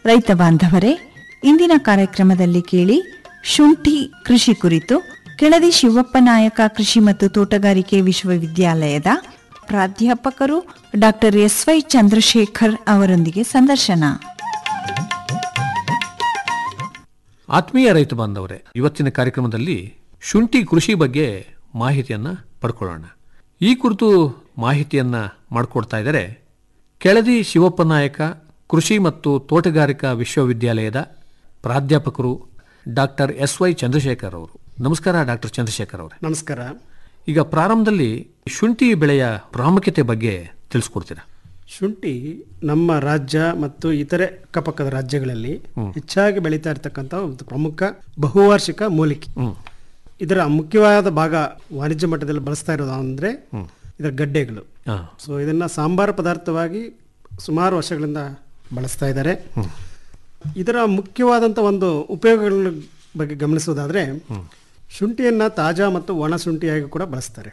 ರೈತ ಬಾಂಧವರೇ ಇಂದಿನ ಕಾರ್ಯಕ್ರಮದಲ್ಲಿ ಕೇಳಿ ಶುಂಠಿ ಕೃಷಿ ಕುರಿತು ಕೆಳದಿ ಶಿವಪ್ಪ ನಾಯಕ ಕೃಷಿ ಮತ್ತು ತೋಟಗಾರಿಕೆ ವಿಶ್ವವಿದ್ಯಾಲಯದ ಪ್ರಾಧ್ಯಾಪಕರು ಡಾಕ್ಟರ್ ಎಸ್ ವೈ ಚಂದ್ರಶೇಖರ್ ಅವರೊಂದಿಗೆ ಸಂದರ್ಶನ ಆತ್ಮೀಯ ರೈತ ಬಾಂಧವರೇ ಇವತ್ತಿನ ಕಾರ್ಯಕ್ರಮದಲ್ಲಿ ಶುಂಠಿ ಕೃಷಿ ಬಗ್ಗೆ ಮಾಹಿತಿಯನ್ನ ಪಡ್ಕೊಳ್ಳೋಣ ಈ ಕುರಿತು ಮಾಹಿತಿಯನ್ನ ಮಾಡಿಕೊಡ್ತಾ ಇದ್ದಾರೆ ಕೆಳದಿ ಶಿವಪ್ಪ ನಾಯಕ ಕೃಷಿ ಮತ್ತು ತೋಟಗಾರಿಕಾ ವಿಶ್ವವಿದ್ಯಾಲಯದ ಪ್ರಾಧ್ಯಾಪಕರು ಡಾಕ್ಟರ್ ಎಸ್ ವೈ ಚಂದ್ರಶೇಖರ್ ಅವರು ನಮಸ್ಕಾರ ಡಾಕ್ಟರ್ ಚಂದ್ರಶೇಖರ್ ಅವರೇ ನಮಸ್ಕಾರ ಈಗ ಪ್ರಾರಂಭದಲ್ಲಿ ಶುಂಠಿ ಬೆಳೆಯ ಪ್ರಾಮುಖ್ಯತೆ ಬಗ್ಗೆ ತಿಳಿಸ್ಕೊಡ್ತೀರಾ ಶುಂಠಿ ನಮ್ಮ ರಾಜ್ಯ ಮತ್ತು ಇತರೆ ಅಕ್ಕಪಕ್ಕದ ರಾಜ್ಯಗಳಲ್ಲಿ ಹೆಚ್ಚಾಗಿ ಬೆಳೀತಾ ಇರತಕ್ಕಂಥ ಒಂದು ಪ್ರಮುಖ ಬಹುವಾರ್ಷಿಕ ಮೂಲಿಕೆ ಇದರ ಮುಖ್ಯವಾದ ಭಾಗ ವಾಣಿಜ್ಯ ಮಟ್ಟದಲ್ಲಿ ಬಳಸ್ತಾ ಇರೋದು ಅಂದ್ರೆ ಇದರ ಗಡ್ಡೆಗಳು ಹಾ. ಸೊ ಇದನ್ನ ಸಾಂಬಾರ ಪದಾರ್ಥವಾಗಿ ಸುಮಾರು ವರ್ಷಗಳಿಂದ ಬಳಸ್ತಾ ಇದ್ದಾರೆ ಇದರ ಮುಖ್ಯವಾದಂಥ ಒಂದು ಉಪಯೋಗಗಳ ಬಗ್ಗೆ ಗಮನಿಸೋದಾದ್ರೆ ಶುಂಠಿಯನ್ನ ತಾಜಾ ಮತ್ತು ಒಣ ಶುಂಠಿಯಾಗಿ ಕೂಡ ಬಳಸ್ತಾರೆ